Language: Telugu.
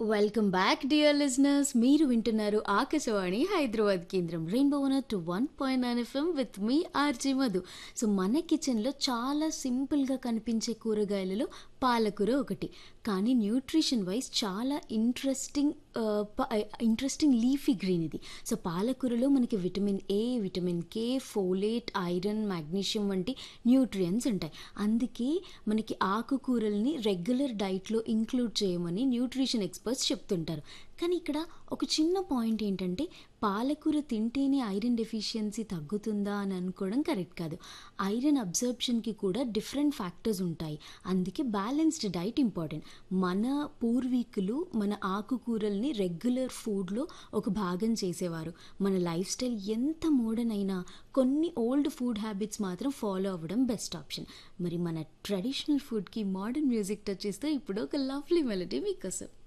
వెల్కమ్ బ్యాక్ డియర్ లిజనర్స్ మీరు వింటున్నారు ఆకాశవాణి హైదరాబాద్ కేంద్రం rainbow one two one point nine FM with me RJ Madhu so మన కిచెన్లో చాలా సింపుల్గా కనిపించే కూరగాయలలో పాలకూర ఒకటి కానీ న్యూట్రిషన్ వైజ్ చాలా ఇంట్రెస్టింగ్ ఇంట్రెస్టింగ్ లీఫీ గ్రీన్ ఇది సో పాలకూరలో మనకి vitamin A vitamin K folate iron magnesium వంటి న్యూట్రియంట్స్ ఉంటాయి అందుకే మనకి ఆకుకూరల్ని రెగ్యులర్ డైట్లో ఇంక్లూడ్ చేయమని న్యూట్రిషన్ ఎక్స్పర్ట్స్ చెప్తుంటారు కానీ ఇక్కడ ఒక చిన్న పాయింట్ ఏంటంటే పాలకూర తింటేనే ఐరన్ డెఫిషియన్సీ తగ్గుతుందా అని అనుకోవడం కరెక్ట్ కాదు ఐరన్ అబ్జర్ప్షన్కి కూడా డిఫరెంట్ ఫ్యాక్టర్స్ ఉంటాయి అందుకే బ్యాలెన్స్డ్ డైట్ ఇంపార్టెంట్ మన పూర్వీకులు మన ఆకుకూరల్ని రెగ్యులర్ ఫుడ్లో ఒక భాగం చేసేవారు మన లైఫ్ స్టైల్ ఎంత మోడర్న్ అయినా కొన్ని ఓల్డ్ ఫుడ్ హ్యాబిట్స్ మాత్రం ఫాలో అవ్వడం బెస్ట్ ఆప్షన్ మరి మన ట్రెడిషనల్ ఫుడ్కి మోడర్న్ మ్యూజిక్ టచ్ చేస్తే ఇప్పుడు ఒక లవ్లీ మెలడీ మీకోసం